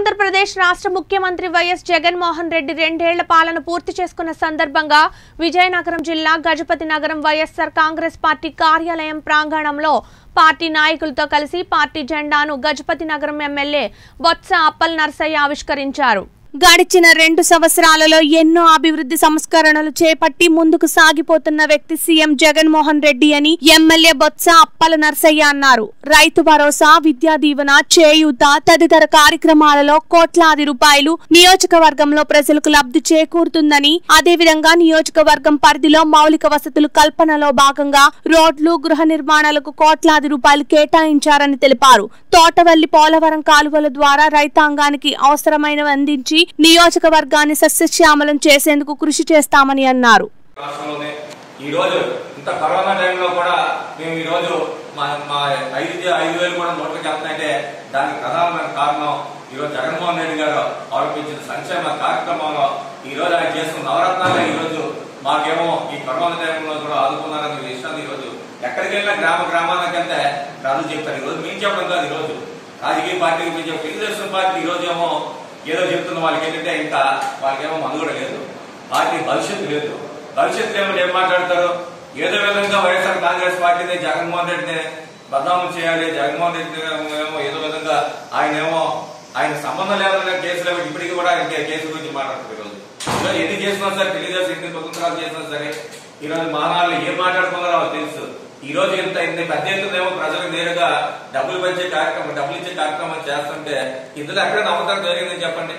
ఆంధ్రప్రదేశ్ రాష్ట్ర ముఖ్యమంత్రి వైఎస్ జగన్మోహన్ రెడ్డి రెండేళ్ల పాలన పూర్తి చేసుకున్న సందర్భంగా విజయనగరం జిల్లా గజపతి నగరం వైఎస్సార్ కాంగ్రెస్ పార్టీ కార్యాలయం ప్రాంగణంలో పార్టీ నాయకులతో కలిసి పార్టీ జెండాను గజపతి నగరం ఎమ్మెల్యే బొత్స అప్పల్ నర్సయ్య ఆవిష్కరించారు గడిచిన రెండు సంవత్సరాలలో ఎన్నో అభివృద్ధి సంస్కరణలు చేపట్టి ముందుకు సాగిపోతున్న వ్యక్తి సీఎం జగన్మోహన్ రెడ్డి అని ఎమ్మెల్యే బొత్స అప్పల నర్సయ్య అన్నారు రైతు భరోసా విద్యా దీవెన చేయూత తదితర కార్యక్రమాలలో కోట్లాది రూపాయలు నియోజకవర్గంలో ప్రజలకు లబ్ధి చేకూరుతుందని అదేవిధంగా నియోజకవర్గం పరిధిలో మౌలిక వసతులు కల్పనలో భాగంగా రోడ్లు గృహ నిర్మాణాలకు కోట్లాది రూపాయలు కేటాయించారని తెలిపారు తోటవల్లి పోలవరం కాలువల ద్వారా రైతాంగానికి అవసరమైనవి అందించి నియోజకవర్గాన్ని సస్యశ్యామలం చేసేందుకు కృషి చేస్తామని అన్నారు రాష్ట్రంలోనే ఈ రోజు ఇంత కరోనా టైంలో కూడా మేము ఈ రోజు మా మా ఐదు ఐదు వేలు కూడా నోట్లకి వెళ్తున్నాయంటే దానికి ప్రధానమైన కారణం ఈ రోజు జగన్మోహన్ రెడ్డి గారు ఆరోపించిన సంక్షేమ కార్యక్రమంలో ఈ రోజు ఆయన చేస్తున్న నవరత్నాలే ఈ రోజు మాకేమో ఈ కరోనా టైంలో కూడా ఆదుకున్నారని విషయాన్ని ఈ రోజు ఎక్కడికి వెళ్ళినా గ్రామ గ్రామాలకు వెళ్తే ప్రజలు చెప్తారు ఈ రోజు మేము చెప్పడం కాదు ఈ రోజు రాజకీయ పార్టీకి మేము చెప్పి తెలుగుదేశం పార్టీ ఈ రోజు ఏమో ఏదో చెప్తున్న వాళ్ళకి ఏంటంటే ఇంకా వాళ్ళకేమో మనుగడ లేదు పార్టీ భవిష్యత్తు లేదు భవిష్యత్తు ఏమో ఏం మాట్లాడతారు ఏదో విధంగా వైఎస్ఆర్ కాంగ్రెస్ పార్టీని జగన్మోహన్ రెడ్డిని బదనామం చేయాలి జగన్మోహన్ రెడ్డి ఏమో ఏదో విధంగా ఆయన ఏమో ఆయన సంబంధం లేదన్న కేసులు ఇప్పటికీ కూడా ఇంకా కేసు గురించి మాట్లాడుతున్నారు ఈరోజు ఈరోజు ఎన్ని చేసినా సరే తెలుగుదేశం ఎన్ని స్వతంత్రాలు చేసినా సరే ఈరోజు మానాలు ఏం మాట్లాడుకున్నారో వాళ్ళకి తెలుసు ఈ రోజు ఇంత ఇంత పెద్ద ఎత్తున ఏమో ప్రజలకు నేరుగా డబ్బులు పంచే కార్యక్రమం డబ్బులు ఇచ్చే కార్యక్రమం చేస్తుంటే ఇందులో ఎక్కడ నమ్మకం జరిగిందని చెప్పండి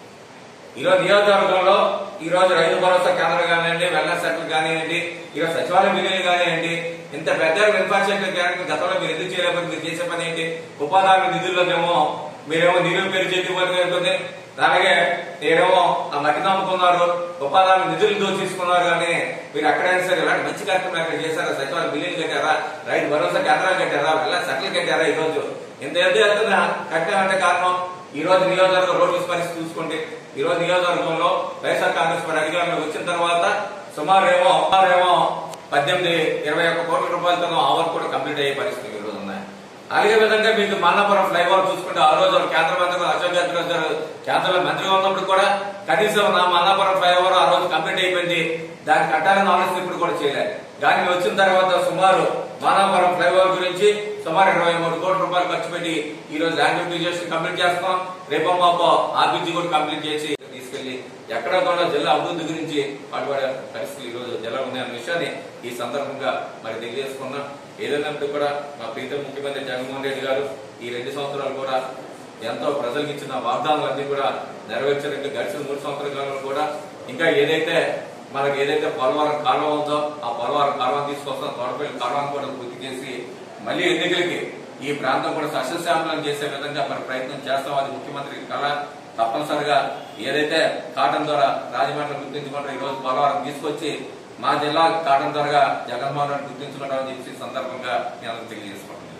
ఈరోజు నియోజకవర్గంలో ఈ రోజు రైతు భరోసా కేంద్రం కానివ్వండి వెల్నెస్ సెంటర్ కానివ్వండి ఈరోజు సచివాలయం బిల్లులు కానివ్వండి ఇంత పెద్ద ఇన్ఫ్రాస్ట్రక్చర్ కానీ గతంలో మీరు ఎందుకు చేయలేకపోతే మీరు చేసే పని ఏంటి ఉపాధి హామీ నిధుల్లోనేమో మీరేమో నిధులు పేరు చేతి పని ఉంటుంది అలాగే మీరేమో ఆ మట్టి నమ్ముకున్నారు ఉపాధి హామీ నిధులు దోచేసుకున్నారు కానీ మీరు ఎక్కడైనా సరే ఇలాంటి మంచి కార్యక్రమం ఎక్కడ చేశారా సచివాలయం బిల్లులు కట్టారా రైతు భరోసా కేంద్రాలు కట్టారా వెల్నెస్ సెంటర్లు కట్టారా ఈ రోజు ఇంత ఎద్దు ఎత్తున కట్టామంటే కారణం ఈ రోజు నియోజకవర్గం రోడ్డు పరిస్థితి చూసుకోండి ఈ రోజు నియోజకవర్గంలో వైఎస్ఆర్ కాంగ్రెస్ పార్టీ అధికారంలోకి వచ్చిన తర్వాత సుమారు ఏమో సుమారు ఏమో పద్దెనిమిది ఇరవై ఒక్క కోట్ల రూపాయలతో ఆ వర్క్ కూడా కంప్లీట్ అయ్యే పరిస్థితి ఈ రోజు ఉన్నాయి అలాగే విధంగా మీకు మన్నాపురం ఫ్లైఓవర్ చూసుకుంటే ఆ రోజు కేంద్ర మంత్రి అశోక్ గెహ్లోట్ గారు కేంద్ర మంత్రిగా ఉన్నప్పుడు కూడా కనీసం నా మన్నాపురం ఫ్లైఓవర్ ఆ రోజు కంప్లీట్ అయిపోయింది దాన్ని కట్టాలని ఆలోచన ఇప్పుడు కూడా చేయలేదు కానీ మేము వచ్చిన తర్వాత సుమారు మానాపురం ఫ్లైఓవర్ గురించి సుమారు ఇరవై మూడు కోట్ల రూపాయలు ఖర్చు పెట్టి ఈ రోజు ల్యాండ్ యూటిలైజేషన్ కంప్లీట్ చేస్తాం రేపో మాపో ఆర్బీజీ కూడా కంప్లీట్ చేసి తీసుకెళ్లి ఎక్కడ కూడా జిల్లా అభివృద్ధి గురించి పాటుపడే పరిస్థితులు ఈ రోజు జిల్లా ఉన్నాయన్న విషయాన్ని ఈ సందర్భంగా మరి తెలియజేసుకున్నాం ఏదైనప్పుడు కూడా మా ప్రీతం ముఖ్యమంత్రి జగన్మోహన్ రెడ్డి గారు ఈ రెండు సంవత్సరాలు కూడా ఎంతో ప్రజలకు ఇచ్చిన వాగ్దానాలన్నీ కూడా నెరవేర్చడానికి గడిచిన మూడు సంవత్సరాల కాలంలో కూడా ఇంకా ఏదైతే మనకి ఏదైతే పోలవరం కాలువ ఉందో ఆ పోలవరం కాలువను తీసుకొస్తాం తోటపల్లి కాలువను కూడా పూర్తి చేసి మళ్ళీ ఎన్నికలకి ఈ ప్రాంతం కూడా సస్యశ్యామలం చేసే విధంగా మరి ప్రయత్నం చేస్తాం అది ముఖ్యమంత్రి కళ తప్పనిసరిగా ఏదైతే కాటన్ ద్వారా రాజమండ్రి గుర్తించుకుంటారో ఈ రోజు పోలవరం తీసుకొచ్చి మా జిల్లా కాటన్ ద్వారా జగన్మోహన్ రెడ్డి గుర్తించుకుంటామని చెప్పి ఈ సందర్భంగా నేను తెలియజేసుకుంటున్నాను